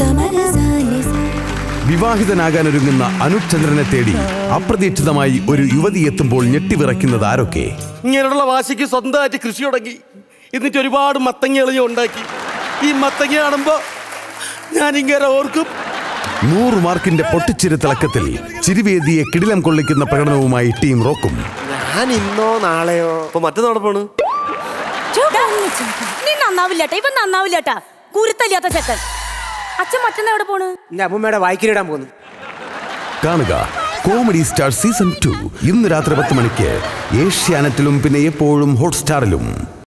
വിവാഹിതനാകാനൊരുങ്ങുന്ന അനൂപ് ചന്ദ്രനെ തേടി അപ്രതീക്ഷിതമായി ഒരു യുവതി എത്തുമ്പോൾ ഞെട്ടിവിറയ്ക്കുന്നത് ആരൊക്കെ ഇങ്ങനെയുള്ള വാശിക്ക് സ്വന്തമായിട്ട് കൃഷി തുടങ്ങി എന്നിട്ട് ഒരുപാട് മത്തങ്ങകൾ ഞാൻ ഉണ്ടാക്കി ഈ മത്തങ്ങ കാണുമ്പോ ഞാൻ ഇങ്ങനെ ഓർക്കും നൂറ് മാർക്കിന്റെ പൊട്ടിച്ചിരി തിളക്കത്തിൽ ചിരിവേദിയെ കിടിലം കൊള്ളിക്കുന്ന പ്രകടനവുമായി ടീം റോക്കും ഞാൻ ഇന്നോ നാളെയോ അപ്പൊ മറ്റന്നാളെ പോണ് നീ നന്നാവില്ലട്ടാ ഇവൻ നന്നാവില്ലട്ടാ കുരുത്തല്ലാത്ത ചെക്കൻ അച്ഛൻ മറ്റന്നാ എവിടെ പോണ് എന്റെ അമ്മൂമ്മയുടെ വായിക്കിലിടാൻ പോകുന്നു കാണുക കോമഡി സ്റ്റാർ സീസൺ ടു ഇന്ന് രാത്രി പത്ത് മണിക്ക് ഏഷ്യാനെറ്റിലും പിന്നെ എപ്പോഴും ഹോട്ട്സ്റ്റാറിലും